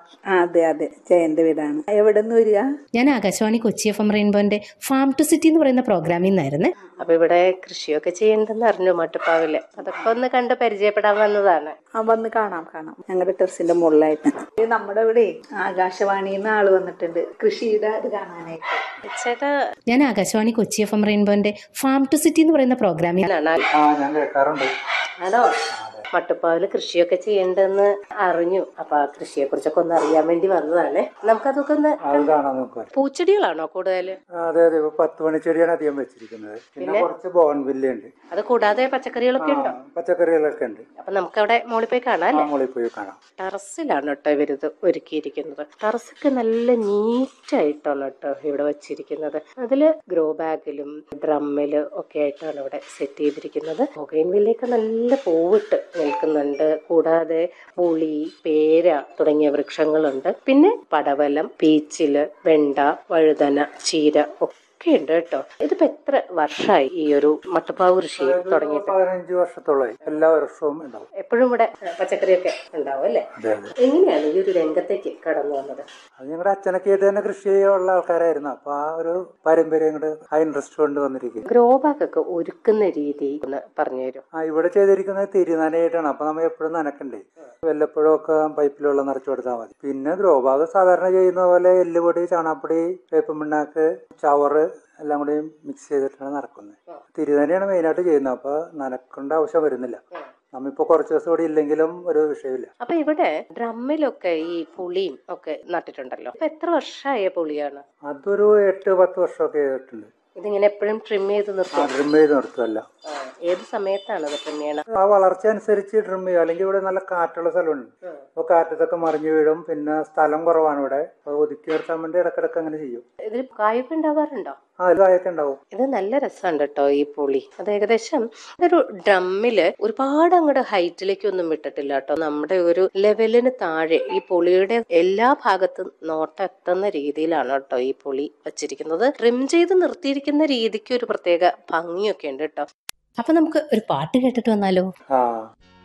ആ അതെ അതെ ജയന്റെ വീടാണ് എവിടെ നിന്ന് വരിക ഞാൻ ആകാശവാണി കൊച്ചി എഫ് എം റെയിൻബോന്റെ ഫാം ടു സിറ്റി എന്ന് പറയുന്ന പ്രോഗ്രാമിൽ നിന്നായിരുന്നേ അപ്പൊ ഇവിടെ കൃഷിയൊക്കെ ചെയ്യണ്ടെന്ന് അറിഞ്ഞു മട്ടുപ്പാവില് അതൊക്കെ ഒന്ന് കണ്ട് പരിചയപ്പെടാൻ വന്നതാണ് ആ വന്ന് കാണാം കാണാം ഞങ്ങളുടെ ടെറസിന്റെ മുകളിലായിട്ട് ഇത് നമ്മുടെ ഇവിടെ ആകാശവാണിയിൽ നിന്ന് ആള് വന്നിട്ടുണ്ട് കൃഷിയുടെ ഇത് കാണാനായിട്ട് ചേട്ടാ ഞാൻ ആകാശവാണി കൊച്ചി എഫ് എം റെയിൻബോന്റെ ഫാം ടു സിറ്റി എന്ന് പറയുന്ന പ്രോഗ്രാമിൽ ഞാനാണ് ആ ഞാൻ കേൾക്കാറുണ്ട് ആണോ മട്ടുപ്പാവില് കൃഷിയൊക്കെ ചെയ്യണ്ടെന്ന് അറിഞ്ഞു അപ്പൊ ആ കൃഷിയെ കുറിച്ചൊക്കെ ഒന്ന് അറിയാൻ വേണ്ടി വന്നതാണ് നമുക്കതൊക്കെ ഒന്ന് അത് കാണാൻ നോക്കാം പൂച്ചെടികളാണോ കൂടുതല് അതെ അതെ ഇപ്പൊ പത്ത് മണിച്ചെടിയാണ് അധികം വെച്ചിരിക്കുന്നത് പിന്നെ കുറച്ച് ബോൺവില്ല ഉണ്ട് അത് കൂടാതെ പച്ചക്കറികളൊക്കെ ഉണ്ടോ പച്ചക്കറികളൊക്കെ ഉണ്ട് അപ്പൊ നമുക്കവിടെ മോളിൽ പോയി കാണാം ആ അല്ലേ മുകളിൽ പോയി കാണാം ടെറസിലാണ് കേട്ടോ ഇവരിത് ഒരുക്കിയിരിക്കുന്നത് ടെറസൊക്കെ നല്ല നീറ്റായിട്ടാണ് കേട്ടോ ഇവിടെ വെച്ചിരിക്കുന്നത് അതില് ഗ്രോ ബാഗിലും ഡ്രമ്മിലും ഒക്കെ ആയിട്ടാണ് ഇവിടെ സെറ്റ് ചെയ്തിരിക്കുന്നത് ബൊഗൈൻവില്ലയൊക്കെ നല്ല പൂവിട്ട് നിൽക്കുന്നുണ്ട് കൂടാതെ പുളി പേര തുടങ്ങിയ വൃക്ഷങ്ങളുണ്ട് പിന്നെ പടവലം പീച്ചില് വെണ്ട വഴുതന ചീര ഒക്കെ ഉണ്ട് കേട്ടോ ഇതിപ്പോ എത്ര വർഷമായി ഈ ഒരു മട്ടുപ്പാവ് കൃഷി തുടങ്ങിയിട്ട് പതിനഞ്ച് വർഷത്തോളമായി എല്ലാ വർഷവും ഉണ്ടാവും എപ്പോഴും ഇവിടെ പച്ചക്കറിയൊക്കെ ഉണ്ടാവും അല്ലേ അതെ അതെ എങ്ങനെയാണ് ഈ ഒരു രംഗത്തേക്ക് കടന്നു വന്നത് അത് ഞങ്ങളുടെ അച്ഛനൊക്കെ ആയിട്ട് തന്നെ കൃഷി ചെയ്യാനുള്ള ആൾക്കാരായിരുന്നു അപ്പൊ ആ ഒരു പാരമ്പര്യം കൊണ്ട് ആ ഇൻട്രസ്റ്റ് കൊണ്ട് വന്നിരിക്കും ഗ്രോ ബാഗ് ഒക്കെ ഒരുക്കുന്ന രീതി ഒന്ന് പറഞ്ഞു തരും ആ ഇവിടെ ചെയ്തിരിക്കുന്നത് തിരുനനയായിട്ടാണ് അപ്പൊ നമ്മൾ എപ്പോഴും നനക്കണ്ടേ വല്ലപ്പോഴും ഒക്കെ പൈപ്പിൽ വെള്ളം നിറച്ചു കൊടുത്താൽ മതി പിന്നെ ഗ്രോ ബാഗ് സാധാരണ ചെയ്യുന്ന പോലെ എല്ലുപൊടി ചാണകപ്പൊടി വേപ്പൻ പിണ്ണാക്ക് ചവറ് എല്ലാം കൂടി മിക്സ് ചെയ്തിട്ടാണ് നടക്കുന്നത് തിരുനനയാണ് മെയിനായിട്ട് ചെയ്യുന്നത് അപ്പൊ നനക്കേണ്ട ആവശ്യം വരുന്നില്ല നമ്മിപ്പോ കുറച്ച് ദിവസം ഇവിടെ ഇല്ലെങ്കിലും ഒരു വിഷയമില്ല അപ്പൊ ഇവിടെ ഡ്രമ്മിലൊക്കെ ഈ പുളിയും ഒക്കെ നട്ടിട്ടുണ്ടല്ലോ അപ്പൊ എത്ര വർഷമായ പുളിയാണ് അതൊരു എട്ട് പത്ത് വർഷമൊക്കെ ചെയ്തിട്ടുണ്ട് ഇതിങ്ങനെ എപ്പോഴും ട്രിം ചെയ്ത് ആ നിർത്തും ഡ്രിം ചെയ്ത് നിർത്തുമല്ല ആ, ഏത് സമയത്താണ് ഇത് ട്രിം ചെയ്യണം ആ വളർച്ച അനുസരിച്ച് ട്രിം ചെയ്യും അല്ലെങ്കിൽ ഇവിടെ നല്ല കാറ്റുള്ള സ്ഥലമുണ്ട് അപ്പൊ കാറ്റത്തൊക്കെ മറിഞ്ഞു വീഴും പിന്നെ സ്ഥലം കുറവാണ് ഇവിടെ അപ്പൊ ഒതുക്കി നിർത്താൻ വേണ്ടി ഇടക്കിടക്ക് അങ്ങനെ ചെയ്യും ഇതിൽ കായൊക്കെ ഉണ്ടാവാറുണ്ടോ ആ അതിൽ കായൊക്കെ ഉണ്ടാവും ഇത് നല്ല രസമുണ്ട് കേട്ടോ ഈ പുളി അത് ഏകദേശം ഒരു ഡ്രമ്മില് ഒരുപാട് അങ്ങോട്ട് ഹൈറ്റിലേക്കൊന്നും വിട്ടിട്ടില്ല കേട്ടോ നമ്മുടെ ഒരു ലെവലിന് താഴെ ഈ പുളിയുടെ എല്ലാ ഭാഗത്തും നോട്ടം എത്തുന്ന രീതിയിലാണ് കേട്ടോ ഈ പുളി വച്ചിരിക്കുന്നത് ട്രിം ചെയ്ത് നിർത്തിയിരിക്കുന്ന രീതിക്ക് ഒരു പ്രത്യേക ഭംഗിയൊക്കെ ഉണ്ട് കേട്ടോ അപ്പൊ നമുക്ക് ഒരു പാട്ട് കേട്ടിട്ട് വന്നാലോ ആ